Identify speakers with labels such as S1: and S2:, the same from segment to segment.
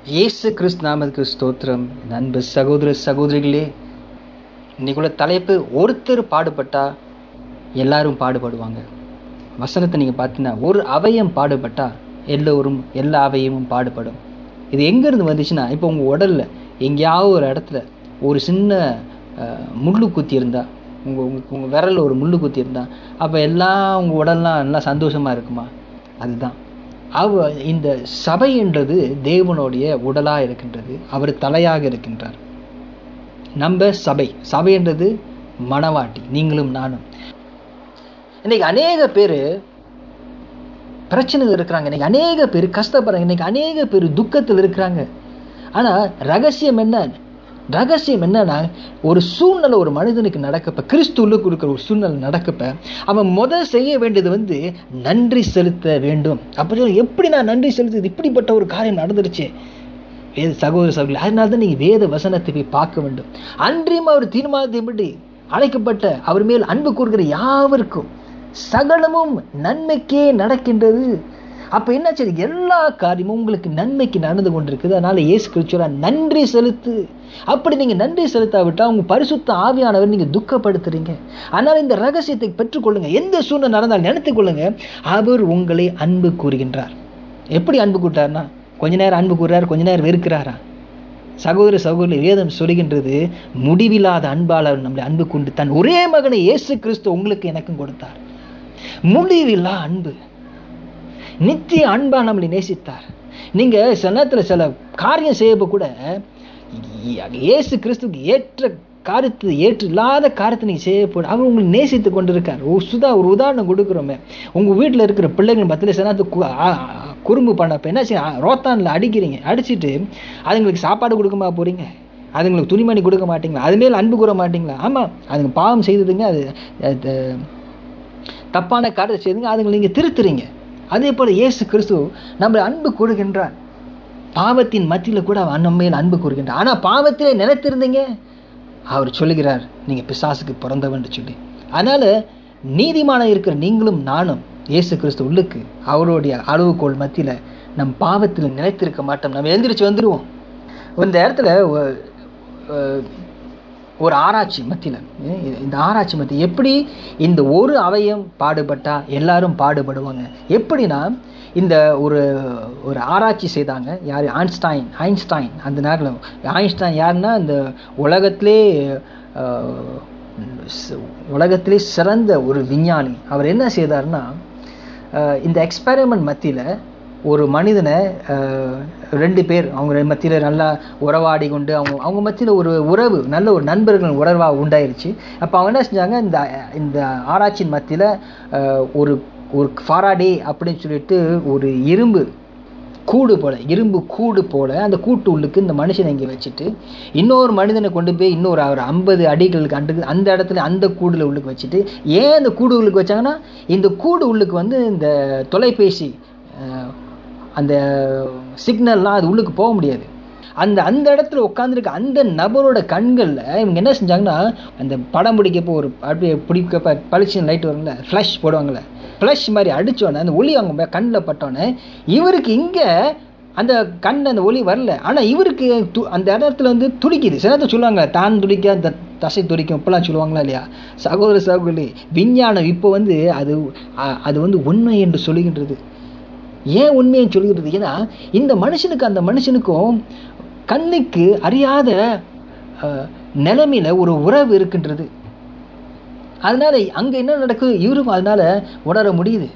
S1: இயேசு கிறிஸ்து நாமத்துக்கு ஸ்தோத்திரம் என் அன்பு சகோதர சகோதரிகளே இன்னைக்குள்ள தலைப்பு ஒருத்தர் பாடுபட்டா எல்லாரும் பாடுபடுவாங்க வசனத்தை நீங்கள் பார்த்தீங்கன்னா ஒரு அவயம் பாடுபட்டா எல்லோரும் எல்லா அவயமும் பாடுபடும் இது எங்கேருந்து வந்துச்சுன்னா இப்போ உங்கள் உடலில் எங்கேயாவது ஒரு இடத்துல ஒரு சின்ன அஹ், முள்ளு குத்தி இருந்தா உங்கள் உங்கள் உங்கள் விரலில் ஒரு முள்ளு குத்தி இருந்தா அப்போ எல்லாம் உங்கள் உடல்லாம் நல்லா சந்தோஷமாக இருக்குமா அதுதான் அவ இந்த சபை என்றது தேவனுடைய உடலாக இருக்கின்றது அவர் தலையாக இருக்கின்றார் நம்ம சபை சபை என்றது மணவாட்டி நீங்களும் நானும் இன்னைக்கு அநேக பேர் பிரச்சனைகள் இருக்கிறாங்க இன்னைக்கு அநேக பேர் கஷ்டப்படுறாங்க இன்னைக்கு அநேக பேர் துக்கத்தில் இருக்கிறாங்க ஆனால் ரகசியம் என்ன ரகசியம் என்னன்னா ஒரு சூழ்நிலை ஒரு மனிதனுக்கு நடக்கப்ப கிறிஸ்துவுக்கு இருக்கிற ஒரு சூழ்நிலை நடக்கப்ப அவன் முதல் செய்ய வேண்டியது வந்து நன்றி செலுத்த வேண்டும் அப்படி சொல்லி, எப்படி நான் நன்றி செலுத்துது இப்படிப்பட்ட ஒரு காரியம் நடந்துருச்சு வேத சகோதர சகோதரி அதனால தான் நீங்கள் வேத வசனத்தை போய் பார்க்க வேண்டும் அன்றியும் அவர் தீர்மானத்தின்படி அழைக்கப்பட்ட அவர் மேல் அன்பு கூறுகிற யாவருக்கும் சகலமும் நன்மைக்கே நடக்கின்றது அப்போ என்னாச்சு எல்லா காரியமும் உங்களுக்கு நன்மைக்கு நடந்து கொண்டிருக்குது அதனால் இயேசு கிறிஸ்துவ நன்றி செலுத்து அப்படி நீங்கள் நன்றி செலுத்தாவிட்டால் உங்கள் பரிசுத்த ஆவியானவர் நீங்கள் துக்கப்படுத்துறீங்க அதனால் இந்த ரகசியத்தை பெற்றுக்கொள்ளுங்க எந்த சூழ்நிலை நடந்தாலும் நினைத்துக் கொள்ளுங்க அவர் உங்களை அன்பு கூறுகின்றார் எப்படி அன்பு கூட்டார்னா கொஞ்ச நேரம் அன்பு கூறுறார் கொஞ்ச நேரம் வெறுக்கிறாரா சகோதர சகோதரி வேதம் சொல்கின்றது முடிவில்லாத அன்பால் அவர் நம்மளை அன்பு கொண்டு தன் ஒரே மகனை இயேசு கிறிஸ்து உங்களுக்கு எனக்கும் கொடுத்தார் முடிவில்லா அன்பு நித்திய அன்பா நம்மளை நேசித்தார் நீங்கள் சில நேரத்தில் சில காரியம் செய்யப்போ கூட இயேசு கிறிஸ்துக்கு ஏற்ற காரியத்தை ஏற்று இல்லாத காரியத்தை நீங்கள் செய்ய போட அவர் உங்களை நேசித்து கொண்டு இருக்கார் ஒரு சுதா ஒரு உதாரணம் கொடுக்குறோமே உங்கள் வீட்டில் இருக்கிற பிள்ளைகள் மத்தியில் சில நேரத்துக்கு கு- ஆ- ஆ- குறும்பு பண்ணப்போ என்ன செய்ய ரோத்தானில் அடிக்கிறீங்க அடிச்சிட்டு அதுங்களுக்கு சாப்பாடு கொடுக்கமா போகிறீங்க அதுங்களுக்கு துணிமணி கொடுக்க மாட்டீங்களா அது மேல் அன்பு கூற மாட்டீங்களா ஆமாம் அதுங்க பாவம் செய்ததுங்க அது அது தப்பான காரியத்தை செய்துங்க அதுங்களை நீங்கள் திருத்துறீங்க அதே போல் இயேசு கிறிஸ்து நம்மளை அன்பு கூறுகின்றார் பாவத்தின் மத்தியில் கூட அவன் நம்ம மேல் அன்பு கூறுகின்றார் ஆனால் பாவத்திலே நிலைத்திருந்தீங்க அவர் சொல்லுகிறார் நீங்கள் பிசாசுக்கு பிறந்தவன் சொல்லி அதனால் நீதிமான இருக்கிற நீங்களும் நானும் இயேசு கிறிஸ்து உள்ளுக்கு அவருடைய அளவுகோல் மத்தியில் நம் பாவத்தில் நிலைத்திருக்க மாட்டோம் நம்ம எழுந்திரிச்சு வந்துடுவோம் இந்த இடத்துல ஒ- அஹ் ஒரு ஆராய்ச்சி மத்தியில் இந்த ஆராய்ச்சி மத்திய எப்படி இந்த ஒரு அவயம் பாடுபட்டா எல்லாரும் பாடுபடுவாங்க எப்படின்னா இந்த ஒரு ஒரு ஆராய்ச்சி செய்தாங்க யார் ஐன்ஸ்டைன் ஐன்ஸ்டைன் அந்த நேரத்தில் ஐன்ஸ்டைன் யாருன்னா இந்த உலகத்திலே அஹ், ஸ்- உலகத்திலே சிறந்த ஒரு விஞ்ஞானி அவர் என்ன செய்தார்னா அஹ், இந்த எக்ஸ்பெரிமெண்ட் மத்தியில் ஒரு மனிதனை அஹ், ரெண்டு பேர் அவங்க மத்தியில் நல்லா உறவாடி கொண்டு அவங்க அவங்க மத்தியில் ஒரு உறவு நல்ல ஒரு நண்பர்கள் உறவாக உண்டாயிருச்சு அப்போ அவங்க என்ன செஞ்சாங்க இந்த இந்த ஆராய்ச்சியின் மத்தியில் ஒரு ஒரு ஃபாராடே அப்படின்னு சொல்லிட்டு ஒரு இரும்பு கூடு போல இரும்பு கூடு போல அந்த கூட்டு உள்ளுக்கு இந்த மனுஷனை இங்கே வச்சுட்டு இன்னொரு மனிதனை கொண்டு போய் இன்னொரு ஒரு ஐம்பது அடிகளுக்கு அண்டு அந்த இடத்துல அந்த கூடில் உள்ளுக்கு வச்சுட்டு ஏன் அந்த கூடு உள்ளுக்கு வச்சாங்கன்னா இந்த கூடு உள்ளுக்கு வந்து இந்த தொலைபேசி அஹ், அந்த சிக்னல்லாம் அது உள்ளுக்கு போக முடியாது அந்த அந்த இடத்துல உட்காந்துருக்க அந்த நபரோட கண்களில் இவங்க என்ன செஞ்சாங்கன்னா அந்த படம் பிடிக்கப்போ ஒரு அப்படியே பிடிக்கப்ப பளிச்சுன்னு லைட் வரும்ல ஃப்ளஷ் போடுவாங்கள்ல ஃப்ளஷ் மாதிரி அடித்தோன்னே அந்த ஒளி அவங்க கண்ணில் பட்டோன்னே இவருக்கு இங்கே அந்த கண் அந்த ஒளி வரல ஆனால் இவருக்கு து அந்த இடத்துல வந்து துடிக்குது சில நேரத்தில் சொல்லுவாங்க தான் துடிக்க அந்த தசை துடிக்கும் இப்பெல்லாம் சொல்லுவாங்களா இல்லையா சகோதர சகோதரி விஞ்ஞானம் இப்போ வந்து அது அ- அது வந்து உண்மை என்று சொல்லுகின்றது ஏன் உண்மையை சொல்கிறது ஏன்னா இந்த மனுஷனுக்கு அந்த மனுஷனுக்கும் கண்ணுக்கு அறியாத அஹ், நிலைமையில ஒரு உறவு இருக்கின்றது அதனால அங்கே என்ன நடக்குது இவருக்கும் அதனால உணர முடியுது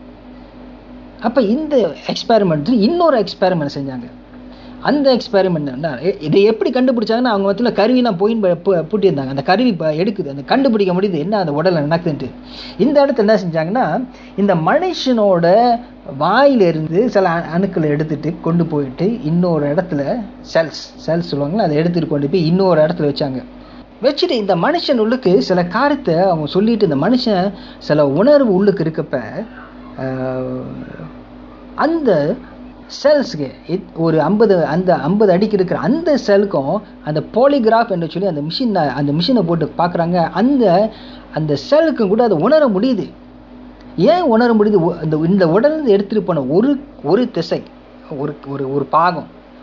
S1: அப்போ இந்த எக்ஸ்பெரிமெண்ட் இன்னொரு எக்ஸ்பெரிமெண்ட் செஞ்சாங்க அந்த எக்ஸ்பெரிமெண்ட் என்ன இ- இதை எப்படி கண்டுபிடிச்சாங்கன்னா அவங்க மத்தியில் கருவிலாம் போயின் பூட்டியிருந்தாங்க அந்த கருவி இப்போ எடுக்குது அந்த கண்டுபிடிக்க முடியுது என்ன அந்த உடலில் நடக்குதுன்ட்டு இந்த இடத்துல என்ன செஞ்சாங்கன்னா இந்த மனுஷனோட வாயிலிருந்து சில அணு- அணுக்களை எடுத்துட்டு கொண்டு போயிட்டு இன்னொரு இடத்துல செல்ஸ் செல்ஸ் சொல்லுவாங்களா அதை எடுத்துகிட்டு கொண்டு போய் இன்னொரு இடத்துல வச்சாங்க வச்சுட்டு இந்த மனுஷன் உள்ளுக்கு சில காரியத்தை அவங்க சொல்லிட்டு இந்த மனுஷன் சில உணர்வு உள்ளுக்கு இருக்கப்ப ஆஹ், அந்த செல்ஸுக்கு ஒரு ஐம்பது அந்த ஐம்பது அடிக்கு இருக்கிற அந்த செல்லுக்கும் அந்த பாலிகிராஃப் என்று சொல்லி அந்த மிஷினை அந்த மிஷினை போட்டு பார்க்குறாங்க அந்த அந்த செல்லுக்கும் கூட அதை உணர முடியுது ஏன் உணர முடியுது ஒ- இந்த இந்த உடல்லேருந்து எடுத்துகிட்டு போன ஒரு ஒரு திசை ஒரு ஒரு ஒரு பாகம்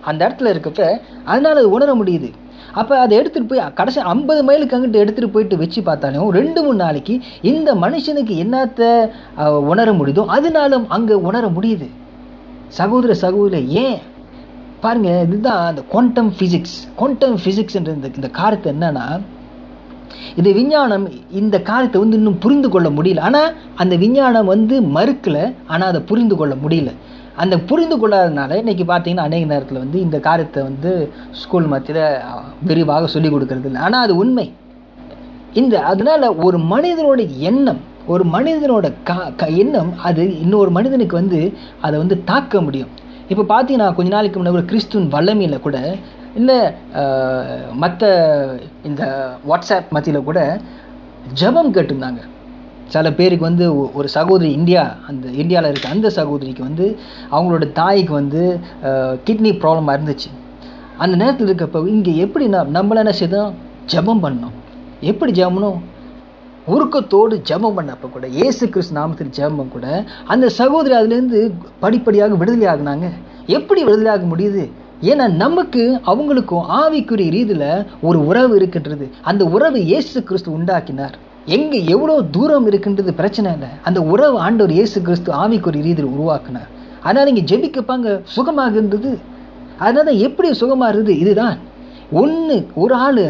S1: அந்த இடத்துல இருக்கப்ப அதனால் அது உணர முடியுது அப்போ அதை எடுத்துகிட்டு போய் கடைசி ஐம்பது மைலுக்கு அங்கிட்டு எடுத்துகிட்டு போயிட்டு வச்சு பார்த்தாலும் ரெண்டு மூணு நாளைக்கு இந்த மனுஷனுக்கு என்னத்தை அஹ், உணர முடியுதோ அதனாலும் அங்கே உணர முடியுது சகோதர சகோதரி ஏன் பாருங்க இதுதான் அந்த குவாண்டம் ஃபிசிக்ஸ் குவாண்டம் ஃபிசிக்ஸ்ன்ற இந்த இந்த காரத்தை என்னன்னா இது விஞ்ஞானம் இந்த காரியத்தை வந்து இன்னும் புரிந்து கொள்ள முடியல ஆனால் அந்த விஞ்ஞானம் வந்து மறுக்கல ஆனால் அதை புரிந்து கொள்ள முடியல அந்த புரிந்து கொள்ளாதனால இன்னைக்கு பார்த்தீங்கன்னா அநேக நேரத்தில் வந்து இந்த காரியத்தை வந்து ஸ்கூல் மத்தியில் விரிவாக சொல்லிக் கொடுக்கறது இல்லை ஆனால் அது உண்மை இந்த அதனால ஒரு மனிதனோட எண்ணம் ஒரு மனிதனோட கா க எண்ணம் அது இன்னொரு மனிதனுக்கு வந்து அதை வந்து தாக்க முடியும் இப்போ பார்த்தீங்கன்னா கொஞ்ச நாளைக்கு முன்னாடி ஒரு கிறிஸ்துவின் வல்லமையில் கூட இல்லை மற்ற இந்த வாட்ஸ்அப் மத்தியில் கூட ஜெபம் கேட்டிருந்தாங்க சில பேருக்கு வந்து ஒ- ஒரு சகோதரி இந்தியா அந்த இந்தியாவில் இருக்க அந்த சகோதரிக்கு வந்து அவங்களோட தாய்க்கு வந்து கிட்னி ப்ராப்ளமாக இருந்துச்சு அந்த நேரத்தில் இருக்கப்போ இங்கே எப்படி நான் நம்மள என்ன செய்தோம் ஜெபம் பண்ணோம் எப்படி ஜெபம்னோம் உருக்கத்தோடு ஜெபம் பண்ணப்போ கூட இயேசு கிறிஸ்து நாமத்தில் ஜெபம் கூட அந்த சகோதரி அதுலேருந்து படிப்படியாக விடுதலை ஆகுனாங்க எப்படி விடுதலை ஆக முடியுது ஏன்னா நமக்கு அவங்களுக்கும் ஆவிக்குரிய ரீதியில் ஒரு உறவு இருக்கின்றது அந்த உறவு இயேசு கிறிஸ்து உண்டாக்கினார் எங்கே எவ்வளோ தூரம் இருக்கின்றது பிரச்சனை இல்லை அந்த உறவு ஆண்டவர் இயேசு கிறிஸ்து ஆவிக்குரிய ரீதியில் உருவாக்கினார் அதனால் இங்கே ஜெபிக்கப்பாங்க சுகமாகின்றது அதனால எப்படி சுகமாக இருக்குது இதுதான் ஒன்று ஒரு ஆள்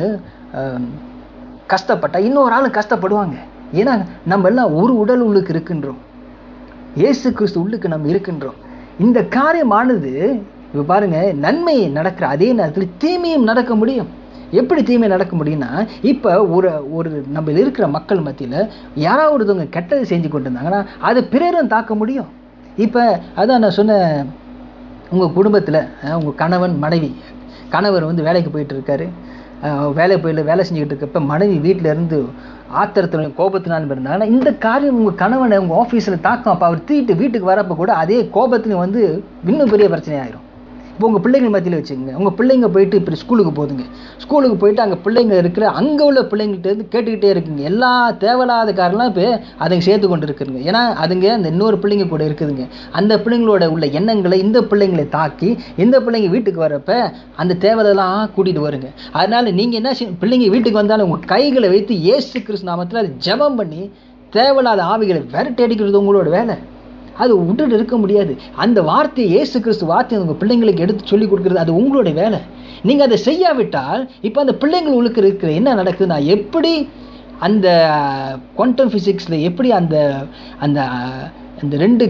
S1: கஷ்டப்பட்டா இன்னொரு ஆள் கஷ்டப்படுவாங்க ஏன்னா நம்ம எல்லாம் ஒரு உடல் உள்ளுக்கு இருக்கின்றோம் இயேசு கிறிஸ்து உள்ளுக்கு நம்ம இருக்கின்றோம் இந்த காரியமானது இப்போ பாருங்க நன்மை நடக்கிற அதே நேரத்தில் தீமையும் நடக்க முடியும் எப்படி தீமை நடக்க முடியும்னா இப்போ ஒரு ஒரு நம்ம இருக்கிற மக்கள் மத்தியில் யாராவது ஒருத்தவங்க கெட்டது செஞ்சு கொண்டு இருந்தாங்கன்னா அது பிறரும் தாக்க முடியும் இப்போ அதான் நான் சொன்ன உங்கள் குடும்பத்தில் உங்கள் கணவன் மனைவி கணவர் வந்து வேலைக்கு போயிட்டு இருக்காரு அஹ், வேலைக்கு போயிட்டு வேலை செஞ்சுக்கிட்டு இருக்கப்ப மனைவி வீட்டில் இருந்து ஆத்திரத்திலும் கோபத்தினாலும் இருந்தாங்கன்னா இந்த காரியம் உங்கள் கணவனை உங்கள் ஆஃபீஸில் தாக்கம் அப்போ அவர் தீட்டு வீட்டுக்கு வரப்போ கூட அதே கோபத்துலையும் வந்து இன்னும் பெரிய பிரச்சனை ஆயிரும் இப்போ உங்கள் பிள்ளைங்கள் மத்தியில் வச்சுக்கோங்க உங்கள் பிள்ளைங்க போயிட்டு இப்போ ஸ்கூலுக்கு போகுதுங்க ஸ்கூலுக்கு போயிட்டு அங்கே பிள்ளைங்க இருக்கிற அங்கே உள்ள பிள்ளைங்கள்ட்ட இருந்து கேட்டுக்கிட்டே இருக்குங்க எல்லா தேவையில்லாத காரணம்லாம் இப்போ அதுங்க சேர்த்து கொண்டு இருக்குதுங்க ஏன்னா அதுங்க அந்த இன்னொரு பிள்ளைங்க கூட இருக்குதுங்க அந்த பிள்ளைங்களோட உள்ள எண்ணங்களை இந்த பிள்ளைங்களை தாக்கி இந்த பிள்ளைங்க வீட்டுக்கு வரப்ப அந்த தேவையெல்லாம் கூட்டிகிட்டு வருங்க அதனால் நீங்கள் என்ன செய்ய பிள்ளைங்க வீட்டுக்கு வந்தாலும் உங்கள் கைகளை வைத்து இயேசு கிறிஸ்து நாமத்தில் அது ஜெபம் பண்ணி தேவையில்லாத ஆவிகளை விரட்டி அடிக்கிறது உங்களோட வேலை அது விட்டுட்டு இருக்க முடியாது அந்த வார்த்தையை இயேசு கிறிஸ்து வார்த்தையை உங்கள் பிள்ளைங்களுக்கு எடுத்து சொல்லி கொடுக்குறது அது உங்களுடைய வேலை நீங்கள் அதை செய்யாவிட்டால் இப்போ அந்த பிள்ளைங்கள் உங்களுக்கு இருக்கிற என்ன நடக்குதுன்னா எப்படி அந்த குவாண்டம் ஃபிசிக்ஸில் எப்படி அந்த அந்த அந்த ரெண்டு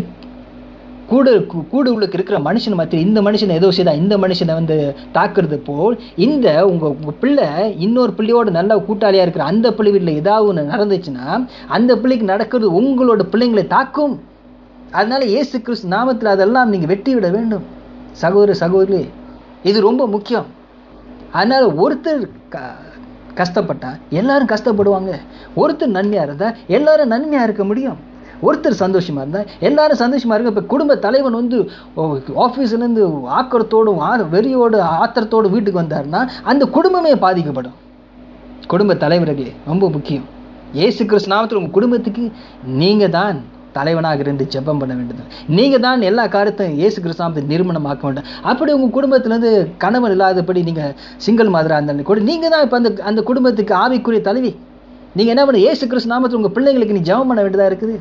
S1: கூடு கூ- கூடு உள்ளுக்கு இருக்கிற மனுஷன் மத்தியில் இந்த மனுஷனை ஏதோ செய்தா இந்த மனுஷனை வந்து தாக்குறது போல் இந்த உங்கள் உங்கள் பிள்ளை இன்னொரு பிள்ளையோட நல்ல கூட்டாளியாக இருக்கிற அந்த பிள்ளை வீட்டில் ஏதாவது ஒன்று நடந்துச்சுன்னா அந்த பிள்ளைக்கு நடக்கிறது உங்களோட பிள்ளைங்களை தாக்கும் அதனால இயேசு கிறிஸ்து நாமத்தில் அதெல்லாம் நீங்கள் வெட்டி விட வேண்டும் சகோதர சகோதரி இது ரொம்ப முக்கியம் அதனால் ஒருத்தர் க கஷ்டப்பட்டா எல்லாரும் கஷ்டப்படுவாங்க ஒருத்தர் நன்மையாக இருந்தால் எல்லாரும் நன்மையாக இருக்க முடியும் ஒருத்தர் சந்தோஷமாக இருந்தால் எல்லாரும் சந்தோஷமாக இருக்க இப்போ குடும்ப தலைவன் வந்து ஆஃபீஸ்லேருந்து ஆக்கிறத்தோடும் ஆ வெறியோடு ஆத்திரத்தோடு வீட்டுக்கு வந்தாருன்னா அந்த குடும்பமே பாதிக்கப்படும் குடும்ப தலைவர்களே ரொம்ப முக்கியம் இயேசு கிறிஸ்து நாமத்தில் உங்கள் குடும்பத்துக்கு நீங்கள் தான் தலைவனாக இருந்து ஜெபம் பண்ண வேண்டியது நீங்கள் தான் எல்லா காரியத்தையும் இயேசு கிறிஸ்து நாமத்தை நிர்மணமாக்க வேண்டும் அப்படி உங்கள் குடும்பத்திலேருந்து கணவன் இல்லாதபடி நீங்கள் சிங்கிள் மாதிரியாக இருந்தாலும் கூட நீங்கள் தான் இப்போ அந்த அந்த குடும்பத்துக்கு ஆவிக்குரிய தலைவி நீங்கள் என்ன பண்ண இயேசு கிறிஸ்து நாமத்தில் உங்கள் பிள்ளைங்களுக்கு நீ ஜெபம் பண்ண வேண்டியதாக இருக்குது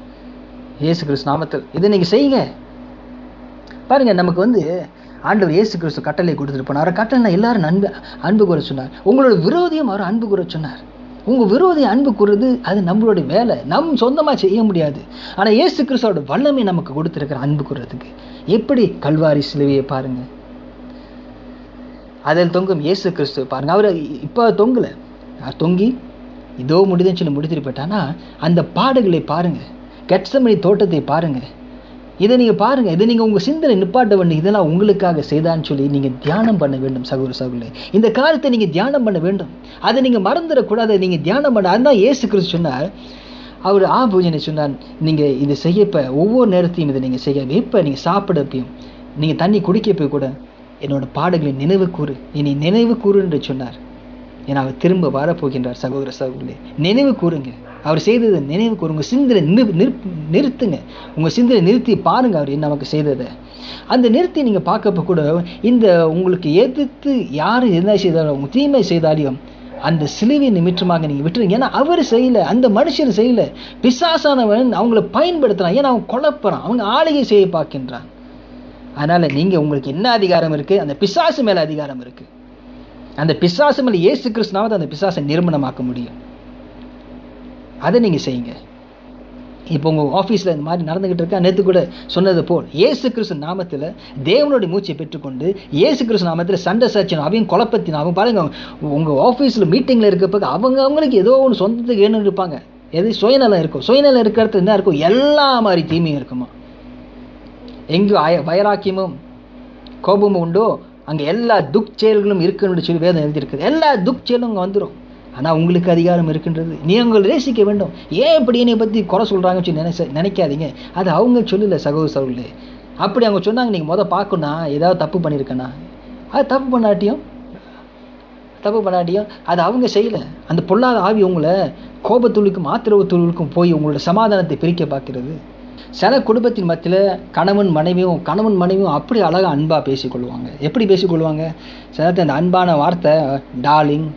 S1: இயேசு கிறிஸ்து நாமத்தில் இதை நீங்கள் செய்யுங்க பாருங்க நமக்கு வந்து ஆண்டவர் இயேசு கிறிஸ்து கட்டளை கொடுத்துட்டு போனார் கட்டளை எல்லாரும் அன்பு அன்பு கூற சொன்னார் உங்களோட விரோதியும் அவர் அன்பு கூற சொன்னார் உங்கள் விரோதி அன்பு கூறுறது அது நம்மளுடைய வேலை நம் சொந்தமாக செய்ய முடியாது ஆனால் இயேசு கிறிஸ்துவோட வல்லமை நமக்கு கொடுத்துருக்கிற அன்பு கூறுறதுக்கு எப்படி கல்வாரி சிலுவையை பாருங்க அதில் தொங்கும் இயேசு கிறிஸ்துவை பாருங்க அவர் இப்போ தொங்கலை அவர் தொங்கி இதோ முடிதுன்னு சொல்லி முடித்துட்டு போயிட்டானா அந்த பாடுகளை பாருங்க கெட்சமணி தோட்டத்தை பாருங்க இதை நீங்கள் பாருங்கள் இதை நீங்கள் உங்கள் சிந்தனை நிப்பாட்ட வேண்டும் இதெல்லாம் உங்களுக்காக செய்தான்னு சொல்லி நீங்கள் தியானம் பண்ண வேண்டும் சகோதர சகோதரி இந்த காரியத்தை நீங்கள் தியானம் பண்ண வேண்டும் அதை நீங்கள் மறந்துடக்கூடாது நீங்கள் தியானம் பண்ண அதுதான் இயேசு கிறிஸ்து சொன்னார் அவர் ஆ பூஜனை சொன்னார் நீங்கள் இதை செய்யப்ப ஒவ்வொரு நேரத்தையும் இதை நீங்கள் செய்ய எப்போ நீங்கள் சாப்பிடப்பையும் நீங்கள் தண்ணி குடிக்கப்போ கூட என்னோட பாடுகளை நினைவு கூறு இனி நினைவு கூறு என்று சொன்னார் ஏன்னா அவர் திரும்ப வரப்போகின்றார் சகோதர சகோதரி நினைவு கூறுங்க அவர் செய்ததை நினைவுக்கு ஒரு உங்கள் சிந்தனை நிறு நிறுப் நிறுத்துங்க உங்கள் சிந்தனை நிறுத்தி பாருங்கள் அவர் நமக்கு செய்ததை அந்த நிறுத்தி நீங்கள் பார்க்கப்ப கூட இந்த உங்களுக்கு எதிர்த்து யார் என்ன செய்தாலும் உங்க தீமை செய்தாலையும் அந்த சிலுவை நிமித்தமாக நீங்கள் விட்டுருங்க ஏன்னா அவர் செய்யலை அந்த மனுஷர் செய்யலை பிசாசானவன் அவங்கள பயன்படுத்துகிறான் ஏன்னா அவன் குழப்பறான் அவங்க ஆளுகை செய்ய பார்க்கின்றான் அதனால் நீங்கள் உங்களுக்கு என்ன அதிகாரம் இருக்குது அந்த பிசாசு மேலே அதிகாரம் இருக்குது அந்த பிசாசு மேலே இயேசு கிறிஸ்துனாவது அந்த பிசாசை நிர்மணமாக்க முடியும் அதை நீங்கள் செய்யுங்க இப்போ உங்கள் ஆஃபீஸில் இந்த மாதிரி நடந்துக்கிட்டு இருக்கா நேற்று கூட சொன்னது போல் இயேசு கிறிஸ்து நாமத்தில் தேவனுடைய மூச்சை பெற்றுக்கொண்டு இயேசு கிறிஸ்து நாமத்தில் சண்டை சச்சனும் அவையும் குழப்பத்தின் அவங்க பாருங்க உங்கள் ஆஃபீஸில் மீட்டிங்கில் இருக்கப்ப அவங்க அவங்களுக்கு ஏதோ ஒன்று சொந்தத்துக்கு வேணும்னு இருப்பாங்க எது சுயநலம் இருக்கும் சுயநலம் இருக்கிற இடத்துல என்ன இருக்கும் எல்லா மாதிரி தீமையும் இருக்குமா எங்கேயோ அய வைராக்கியமும் கோபமும் உண்டோ அங்கே எல்லா துக் செயல்களும் இருக்குன்னு சொல்லி வேதம் எழுதியிருக்குது எல்லா துக் செயலும் அங்கே வந்துடும் ஆனால் உங்களுக்கு அதிகாரம் இருக்கின்றது நீங்கள் நேசிக்க வேண்டும் ஏன் இப்படி என்னை பற்றி குறை சொல்கிறாங்கன்னு சொல்லி நினைச்ச நினைக்காதீங்க அது அவங்க சொல்லலை சகோதர சகோதரே அப்படி அவங்க சொன்னாங்க நீங்கள் மொதல் பார்க்கணும் ஏதாவது தப்பு பண்ணியிருக்கேனா அது தப்பு பண்ணாட்டியும் தப்பு பண்ணாட்டியும் அது அவங்க செய்யலை அந்த பொல்லாத ஆவி உங்களை கோபத்துள்ளுக்கும் ஆத்திரவத்துள்ளுக்கும் போய் உங்களோட சமாதானத்தை பிரிக்க பார்க்கிறது சில குடும்பத்தின் மத்தியில் கணவன் மனைவியும் கணவன் மனைவியும் அப்படி அழகாக அன்பாக பேசிக்கொள்வாங்க எப்படி பேசிக்கொள்வாங்க சில நேரத்தில் அந்த அன்பான வார்த்தை டார்லிங்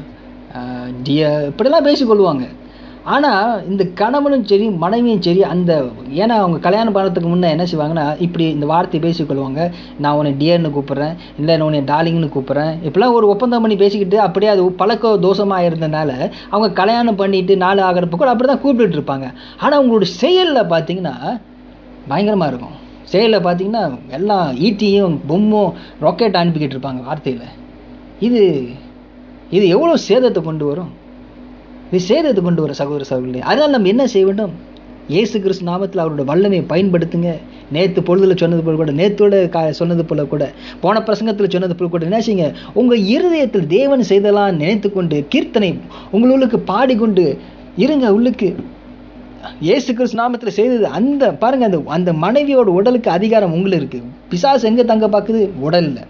S1: டியர் இப்படிலாம் பேசிக்கொள்வாங்க ஆனால் இந்த கணவனும் சரி மனைவியும் சரி அந்த ஏன்னா அவங்க கல்யாணம் பண்ணுறதுக்கு முன்னே என்ன செய்வாங்கன்னா இப்படி இந்த வார்த்தையை பேசிக்கொள்வாங்க நான் உன்னை டியர்னு கூப்பிட்றேன் இல்லை நான் உன்னை டார்லிங்னு கூப்பிட்றேன் இப்படிலாம் ஒரு ஒப்பந்தம் பண்ணி பேசிக்கிட்டு அப்படியே அது பழக்க தோஷமாக இருந்தனால அவங்க கல்யாணம் பண்ணிட்டு நாள் ஆகிறப்ப கூட அப்படி தான் கூப்பிட்டுட்டு இருப்பாங்க ஆனால் அவங்களோட செயலில் பார்த்தீங்கன்னா பயங்கரமாக இருக்கும் செயலில் பார்த்தீங்கன்னா எல்லாம் ஈட்டியும் பொம்மும் ராக்கெட் அனுப்பிக்கிட்டு இருப்பாங்க வார்த்தையில் இது இது எவ்வளோ சேதத்தை கொண்டு வரும் இது சேதத்தை கொண்டு வர சகோதர சகோதரி அதனால் நம்ம என்ன செய்ய வேண்டும் இயேசு கிறிஸ்து நாமத்தில் அவரோட வல்லமையை பயன்படுத்துங்க நேற்று பொழுதில் சொன்னது போல் கூட நேற்றோட கா சொன்னது போல் கூட போன பிரசங்கத்தில் சொன்னது போல் கூட என்ன செய்யுங்க உங்கள் இருதயத்தில் தேவன் செய்தலாம் நினைத்து கொண்டு கீர்த்தனை உங்களுக்கு பாடிக்கொண்டு இருங்க உள்ளுக்கு இயேசு கிறிஸ்து நாமத்தில் செய்தது அந்த பாருங்கள் அந்த அந்த மனைவியோட உடலுக்கு அதிகாரம் உங்களுக்கு இருக்குது பிசாசு எங்கே தங்க பார்க்குது உடலில்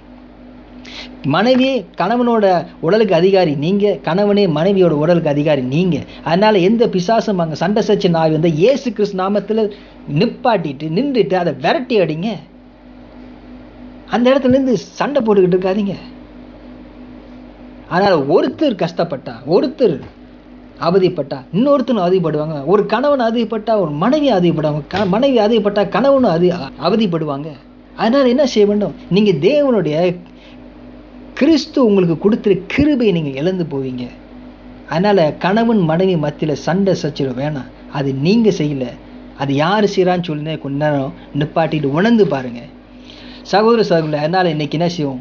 S1: மனைவி கணவனோட உடலுக்கு அதிகாரி நீங்கள் கணவனே மனைவியோட உடலுக்கு அதிகாரி நீங்கள் அதனால் எந்த பிசாசும் அங்கே சண்டை சச்ச நாய் வந்து இயேசு கிறிஸ்து நாமத்தில் நிப்பாட்டிட்டு நின்றுட்டு அதை விரட்டி அடிங்க அந்த இடத்துலேருந்து சண்டை போட்டுக்கிட்டு இருக்காதீங்க ஆனால் ஒருத்தர் கஷ்டப்பட்டா ஒருத்தர் அவதிப்பட்டா இன்னொருத்தனும் அவதிப்படுவாங்க ஒரு கணவன் அவதிப்பட்டா ஒரு மனைவி அவதிப்படுவாங்க க மனைவி அவதிப்பட்டா கணவனும் அது அவதிப்படுவாங்க அதனால் என்ன செய்ய வேண்டும் நீங்கள் தேவனுடைய கிறிஸ்து உங்களுக்கு கொடுத்துரு கிருபையை நீங்கள் இழந்து போவீங்க அதனால் கணவன் மனைவி மத்தியில் சண்டை சச்சரவு வேணாம் அது நீங்கள் செய்யலை அது யார் செய்கிறான்னு சொல்லி கொஞ்ச நேரம் நிப்பாட்டிட்டு உணர்ந்து பாருங்கள் சகோதர சகோதரி அதனால் இன்றைக்கி என்ன செய்வோம்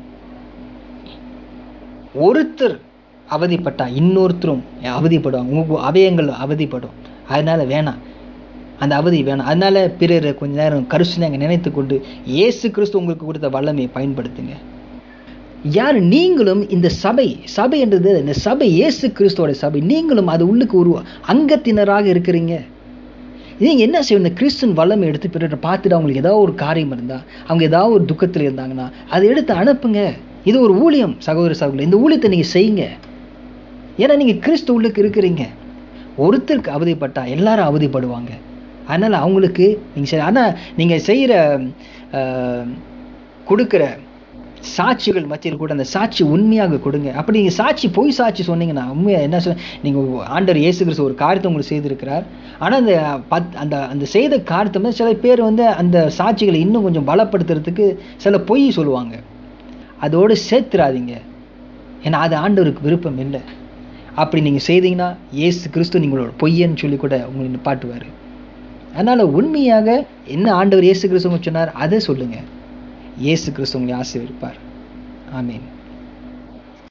S1: ஒருத்தர் அவதிப்பட்டா இன்னொருத்தரும் அவதிப்படுவாங்க உங்கள் அவயங்கள் அவதிப்படும் அதனால் வேணாம் அந்த அவதி வேணாம் அதனால் பிறர் கொஞ்ச நேரம் கருசுனாங்க நினைத்து கொண்டு இயேசு கிறிஸ்து உங்களுக்கு கொடுத்த வல்லமையை பயன்படுத்துங்க யார் நீங்களும் இந்த சபை சபை என்றது இந்த சபை இயேசு கிறிஸ்துவோட சபை நீங்களும் அது உள்ளுக்கு ஒரு அங்கத்தினராக இருக்கிறீங்க நீங்கள் என்ன செய்யணும் இந்த கிறிஸ்துவின் வல்லமை எடுத்து பிறர் பார்த்துட்டு அவங்களுக்கு ஏதாவது ஒரு காரியம் இருந்தால் அவங்க ஏதாவது ஒரு துக்கத்தில் இருந்தாங்கன்னா அதை எடுத்து அனுப்புங்க இது ஒரு ஊழியம் சகோதர சகோதரி இந்த ஊழியத்தை நீங்கள் செய்யுங்க ஏன்னா நீங்கள் கிறிஸ்து உள்ளுக்கு இருக்கிறீங்க ஒருத்தருக்கு அவதிப்பட்டால் எல்லாரும் அவதிப்படுவாங்க அதனால் அவங்களுக்கு நீங்கள் சரி ஆனால் நீங்கள் செய்கிற கொடுக்குற சாட்சிகள் மத்தியில் கூட அந்த சாட்சி உண்மையாக கொடுங்க அப்படி நீங்கள் சாட்சி பொய் சாட்சி சொன்னீங்கன்னா உண்மையாக என்ன சொல் நீங்கள் ஆண்டர் இயேசு கிறிஸ்து ஒரு காரியத்தை உங்களுக்கு செய்திருக்கிறார் ஆனால் அந்த பத் அந்த அந்த செய்த காரியத்தை வந்து சில பேர் வந்து அந்த சாட்சிகளை இன்னும் கொஞ்சம் பலப்படுத்துறதுக்கு சில பொய் சொல்லுவாங்க அதோடு சேர்த்துறாதீங்க ஏன்னா அது ஆண்டவருக்கு விருப்பம் இல்லை அப்படி நீங்கள் செய்தீங்கன்னா இயேசு கிறிஸ்து நீங்களோட பொய்யன்னு சொல்லி கூட உங்களை நிப்பாட்டுவார் அதனால் உண்மையாக என்ன ஆண்டவர் இயேசு கிறிஸ்து சொன்னார் அதை சொல்லுங்கள் இயேசு கிறிஸ்து உங்களை ஆசீர்வதிப்பார் ஆமீன்